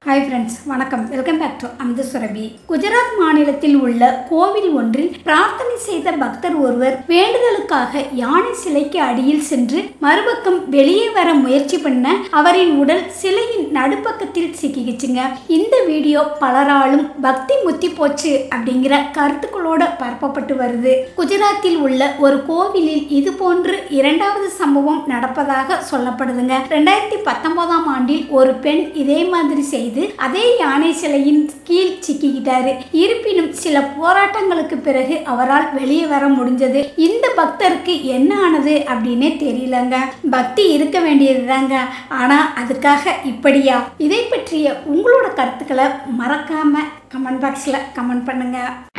hi friends வணக்கம் welcome back to Amirtha Surabhi Gujarat மாநிலத்தில் உள்ள கோவில் ஒன்றில் பிரார்த்தனை செய்த பக்தர் ஒருவர் வேண்டுதலுக்காக யானை சிலைக்கு அடியில் சென்று மறுபக்கம் வெளியே வர முயற்சி பண்ண அவரின் உடல் சிலையின் நடுப்பக்கத்தில் சிக்கிக்கிச்சுங்க இந்த வீடியோ பலராலும் பக்தி முத்தி போச்சு அப்படிங்கிற கருத்துக்களோட பரப்பப்பட்டு வருது குஜராத்தில் உள்ள ஒரு கோவிலில் இது போன்று இரண்டாவது சம்பவம் நடப்பதாக சொல்லப்படுதுங்க ரெண்டாயிரத்தி பத்தொன்பதாம் ஆண்டில் ஒரு பெண் இதே மாதிரி செய்து அதே யானை சிலையின் கீழ் சிக்கிக்கிட்டாரு இருப்பினும் சில போராட்டங்களுக்கு பிறகு அவரால் வெளியே வர முடிஞ்சது இந்த பக்தருக்கு என்ன ஆனது அப்படின்னே தெரியலங்க பக்தி இருக்க வேண்டியதுதாங்க ஆனா அதுக்காக இப்படியா இதை பற்றிய உங்களோட கருத்துக்களை மறக்காம கமெண்ட் பாக்ஸில் கமெண்ட் பண்ணுங்க